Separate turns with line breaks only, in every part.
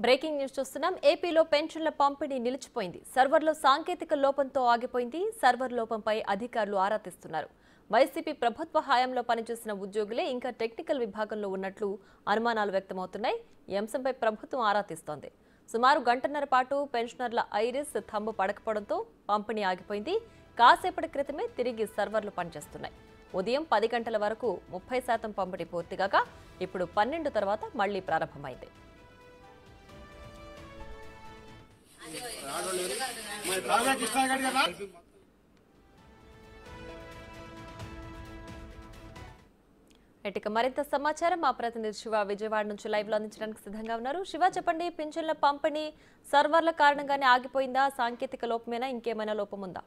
Breaking news చూస్తున్నాం ఏపీలో పెన్షన్ల పంపిణీ నిలిచిపోయింది సర్వర్లో సాంకేతిక లోపంతో ఆగిపోయింది సర్వర్ లోపంపై అధికారులు ఆరా తీస్తున్నారు వైసీపీ ప్రభుత్వ హయాంలో పనిచేసిన ఉద్యోగులే ఇంకా టెక్నికల్ విభాగంలో ఉన్నట్లు అనుమానాలు వ్యక్తమవుతున్నాయి ఈ అంశంపై ప్రభుత్వం ఆరా తీస్తోంది సుమారు గంటన్నర పాటు పెన్షనర్ల ఐరిస్ థంబు పడకపోవడంతో పంపిణీ ఆగిపోయింది కాసేపటి క్రితమే తిరిగి సర్వర్లు పనిచేస్తున్నాయి ఉదయం పది గంటల వరకు ముప్పై శాతం పంపిణీ పూర్తిగాక ఇప్పుడు పన్నెండు తర్వాత మళ్లీ ప్రారంభమైంది ఇక మరింత సమాచారం మా ప్రతినిధి శివ విజయవాడ నుంచి లైవ్ లో అందించడానికి సిద్ధంగా ఉన్నారు శివ చెప్పండి పింఛన్ల పంపిణీ సర్వర్ల కారణంగానే ఆగిపోయిందా సాంకేతిక లోపమేనా ఇంకేమైనా లోపం ఉందా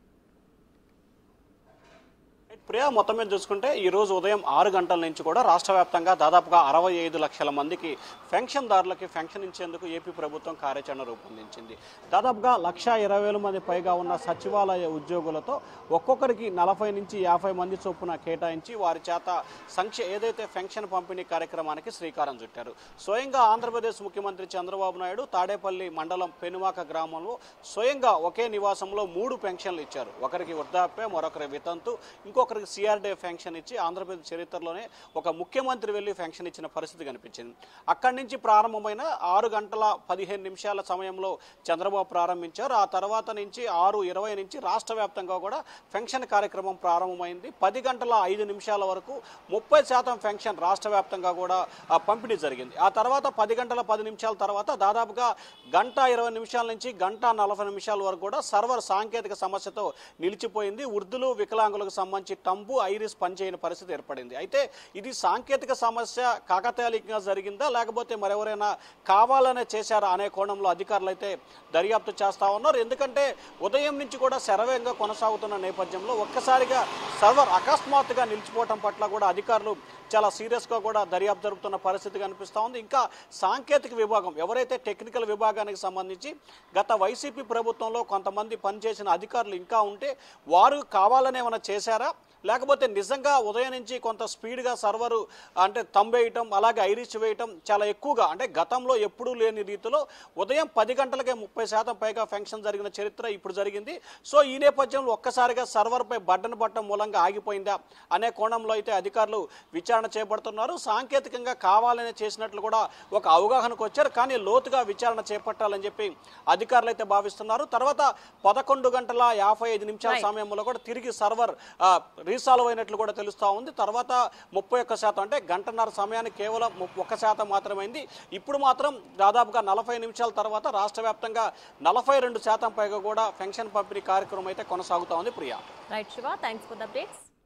ప్రియా మొత్తం మీద చూసుకుంటే ఈ రోజు ఉదయం ఆరు గంటల నుంచి కూడా రాష్ట్ర వ్యాప్తంగా దాదాపుగా అరవై ఐదు లక్షల మందికి పెన్షన్దారులకి పెన్షన్ ఇచ్చేందుకు ఏపీ ప్రభుత్వం కార్యాచరణ రూపొందించింది దాదాపుగా లక్ష ఇరవై వేల మంది పైగా ఉన్న సచివాలయ ఉద్యోగులతో ఒక్కొక్కరికి నలభై నుంచి యాభై మంది చొప్పున కేటాయించి వారి చేత సంక్షే ఏదైతే పెన్షన్ పంపిణీ కార్యక్రమానికి శ్రీకారం చుట్టారు స్వయంగా ఆంధ్రప్రదేశ్ ముఖ్యమంత్రి చంద్రబాబు నాయుడు తాడేపల్లి మండలం పెనుమాక గ్రామంలో స్వయంగా ఒకే నివాసంలో మూడు పెన్షన్లు ఇచ్చారు ఒకరికి వృద్ధాప్య మరొకరి వితంతు ఇంకొకరికి సిఆర్డే పెన్షన్ ఇచ్చి ఆంధ్రప్రదేశ్ చరిత్రలోనే ఒక ముఖ్యమంత్రి వెళ్ళి పెన్షన్ ఇచ్చిన పరిస్థితి కనిపించింది అక్కడి నుంచి ప్రారంభమైన ఆరు గంటల పదిహేను నిమిషాల సమయంలో చంద్రబాబు ప్రారంభించారు ఆ తర్వాత నుంచి ఆరు ఇరవై నుంచి రాష్ట్ర వ్యాప్తంగా కూడా పెన్షన్ కార్యక్రమం ప్రారంభమైంది పది గంటల ఐదు నిమిషాల వరకు ముప్పై శాతం పెన్షన్ రాష్ట్ర వ్యాప్తంగా కూడా ఆ, పంపిణీ జరిగింది ఆ తర్వాత పది గంటల పది నిమిషాల తర్వాత దాదాపుగా గంట ఇరవై నిమిషాల నుంచి గంట నలభై నిమిషాల వరకు కూడా సర్వర్ సాంకేతిక సమస్యతో నిలిచిపోయింది వృద్ధులు వికలాంగులకు సంబంధించి టంబు ఐరిస్ పనిచేయని పరిస్థితి ఏర్పడింది అయితే ఇది సాంకేతిక సమస్య కాకతాళీయంగా జరిగిందా లేకపోతే మరెవరైనా కావాలనే చేశారా అనే కోణంలో అధికారులు అయితే దర్యాప్తు చేస్తా ఉన్నారు ఎందుకంటే ఉదయం నుంచి కూడా శరవేగంగా కొనసాగుతున్న నేపథ్యంలో ఒక్కసారిగా సర్వర్ అకస్మాత్తుగా నిలిచిపోవటం పట్ల కూడా అధికారులు చాలా సీరియస్గా కూడా దర్యాప్తు జరుపుతున్న పరిస్థితి కనిపిస్తూ ఉంది ఇంకా సాంకేతిక విభాగం ఎవరైతే టెక్నికల్ విభాగానికి సంబంధించి గత వైసీపీ ప్రభుత్వంలో కొంతమంది పనిచేసిన అధికారులు ఇంకా ఉంటే వారు కావాలని ఏమైనా చేశారా లేకపోతే నిజంగా ఉదయం నుంచి కొంత స్పీడ్గా సర్వరు అంటే తంబేయటం అలాగే ఐరిష్ వేయటం చాలా ఎక్కువగా అంటే గతంలో ఎప్పుడూ లేని రీతిలో ఉదయం పది గంటలకే ముప్పై శాతం పైగా ఫంక్షన్ జరిగిన చరిత్ర ఇప్పుడు జరిగింది సో ఈ నేపథ్యంలో ఒక్కసారిగా సర్వర్పై బడ్డను పట్టడం మూలంగా ఆగిపోయిందా అనే కోణంలో అయితే అధికారులు విచారణ చేపడుతున్నారు సాంకేతికంగా కావాలని చేసినట్లు కూడా ఒక అవగాహనకు వచ్చారు కానీ లోతుగా విచారణ చేపట్టాలని చెప్పి అధికారులు అయితే భావిస్తున్నారు తర్వాత పదకొండు గంటల యాభై ఐదు నిమిషాల
Right.
సమయంలో కూడా తిరిగి సర్వర్ ఆ, రీసాల్వ్ అయినట్లు కూడా తెలుస్తూ ఉంది తర్వాత ముప్పై ఒక్క శాతం అంటే గంటన్నర సమయానికి కేవలం ముప్ప- ఒక్క శాతం మాత్రమైంది ఇప్పుడు మాత్రం దాదాపుగా నలభై నిమిషాల తర్వాత రాష్ట్ర వ్యాప్తంగా నలభై రెండు శాతం పైగా కూడా పెన్షన్ పంపిణీ కార్యక్రమం అయితే కొనసాగుతూ ఉంది Priya
right Shiva thanks for the updates